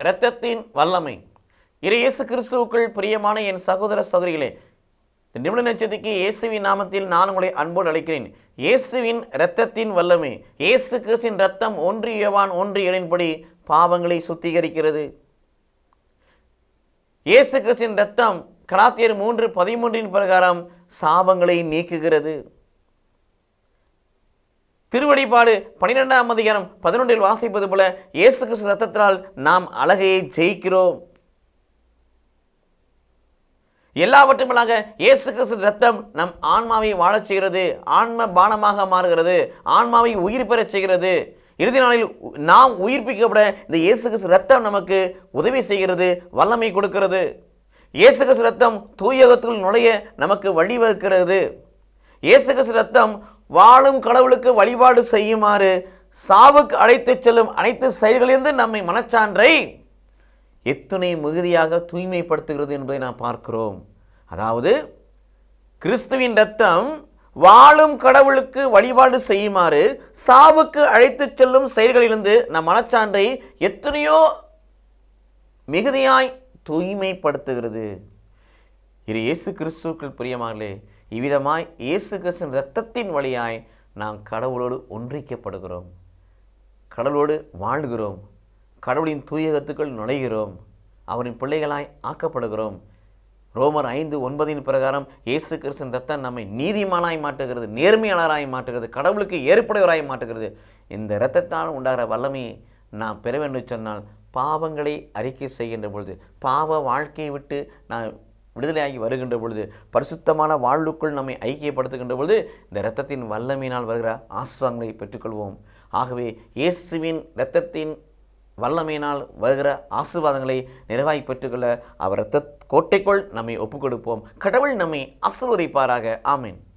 இரத்தத்தின் வல்லமை இரு இயேசு கிறிஸ்துவுக்குள் பிரியமான என் சகோதர சகோதரிகளே இந்த நிமிட நட்சத்திற்கு இயேசுவின் நாமத்தில் நான் உங்களை அன்போடு அழைக்கிறேன் இயேசுவின் இரத்தத்தின் வல்லமை இயேசு கிறிஸ்தின் ரத்தம் ஒன்று யோவான் ஒன்று ஏழின்படி பாவங்களை சுத்திகரிக்கிறது இயேசு கிறிஸ்தின் ரத்தம் கலாத்தியர் மூன்று பதிமூன்றின் பிரகாரம் சாபங்களை நீக்குகிறது திருவடிப்பாடு பனிரெண்டாம் அதிகாரம் பதினொன்றில் வாசிப்பது போல இயேசு கிறிஸ்து ரத்தத்தினால் நாம் அழகையை ஜெயிக்கிறோம் எல்லாவற்றுமேலாக இயேசு கிறிஸ்து ரத்தம் நம் ஆன்மாவை வாழச் செய்கிறது ஆன்ம பானமாக மாறுகிறது ஆன்மாவை உயிர் பெறச் செய்கிறது இறுதி நாளில் நாம் உயிர்ப்பிக்கப்பட இந்த இயேசு கிறிஸ்து ரத்தம் நமக்கு உதவி செய்கிறது வல்லமை கொடுக்கிறது இயேசு கிறிஸ்து ரத்தம் தூயகத்துக்குள் நுழைய நமக்கு வழிவகுக்கிறது இயேசு கிறிஸ்து ரத்தம் வாழும் கடவுளுக்கு வழிபாடு செய்யுமாறு சாவுக்கு அழைத்துச் செல்லும் அனைத்து செயல்களிலிருந்து நம்மை மனச்சான்றை எத்துணை மிகுதியாக தூய்மைப்படுத்துகிறது என்பதை நாம் பார்க்கிறோம் அதாவது கிறிஸ்துவின் ரத்தம் வாழும் கடவுளுக்கு வழிபாடு செய்யுமாறு சாவுக்கு அழைத்துச் செல்லும் செயல்களிலிருந்து நம் மனச்சான்றை எத்தனையோ மிகுதியாய் தூய்மைப்படுத்துகிறது இது இயேசு கிறிஸ்துக்கள் பிரியமாகலே இவ்விதமாய் இயேசு கிறிஸ்துவின் இரத்தத்தின் வழியாய் நாம் கடவுளோடு ஒன்றிக்கப்படுகிறோம் கடவுளோடு வாழ்கிறோம் கடவுளின் தூயகத்துக்குள் நுழைகிறோம் அவரின் பிள்ளைகளாய் ஆக்கப்படுகிறோம் ரோமர் ஐந்து ஒன்பதின் பிரகாரம் இயேசு கிறிஸ்துவின் ரத்தம் நம்மை நீதிமானாய் மாற்றுகிறது நேர்மையாளராய் மாற்றுகிறது கடவுளுக்கு ஏற்புடையவராய் மாற்றுகிறது இந்த இரத்தத்தால் உண்டாகிற வல்லமையை நாம் பெற வேண்டும் சொன்னால் பாவங்களை அறிக்கை செய்கின்ற பொழுது பாவ வாழ்க்கையை விட்டு நாம் விடுதலையாகி வருகின்ற பொழுது பரிசுத்தமான வாழ்வுக்குள் நம்மை ஐக்கியப்படுத்துகின்ற பொழுது இந்த இரத்தத்தின் வல்லமையினால் வருகிற ஆஸ்வாங்களை பெற்றுக்கொள்வோம் ஆகவே இயேசுவின் இரத்தத்தின் வல்லமையினால் வருகிற ஆசீர்வாதங்களை நிறைவாய் பெற்றுக்கொள்ள அவர் இரத்த கோட்டைக்குள் நம்மை ஒப்புக் கொடுப்போம் கடவுள் நம்மை ஆசீர்வதிப்பாராக ஆமென்